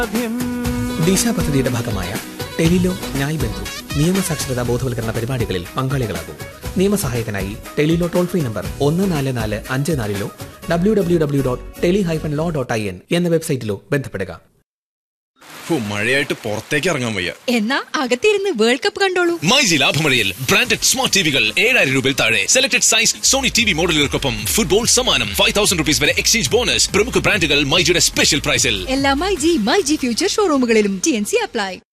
ദിശ പദ്ധതിയുടെ ഭാഗമായ ടെലിലോ ന്യായ് ബന്ധു നിയമസാക്ഷരതാ ബോധവൽക്കരണ പരിപാടികളിൽ പങ്കാളികളാകും നിയമസഹായത്തിനായി ടെലിലോ ടോൾ ഫ്രീ നമ്പർ ഒന്ന് നാല് നാല് അഞ്ച് നാലിലോ W W W dot tele hyphen law dot I N എന്ന വെബ്സൈറ്റിലോ ബന്ധപ്പെടുക ഹോ, മഴയായിട്ട് പുറത്തേക്ക് ഇറങ്ങാൻ വയ്യ എന്നാ അകത്തിരുന്ന് വേൾഡ് കപ്പ് കണ്ടോളൂ മൈജി ലാഭമഴയിൽ ബ്രാൻഡഡ് സ്മാർട്ട് ടിവികൾ ഏഴായിരം രൂപയിൽ താഴെ selected size Sony T V മോഡലുകൾക്കൊപ്പം ഫുട്ബോൾ സമ്മാനം ഫൈവ് തൗസൻഡ് റുപ്പീസ് വരെ എക്സ്ചേഞ്ച് ബോണസ് പ്രമുഖ ബ്രാൻഡുകൾ മൈജിയുടെ സ്പെഷ്യൽ പ്രൈസിൽ എല്ലാ my G my G future ഷോറൂമുകളിലും ടി എൻ സി അപ്ലൈ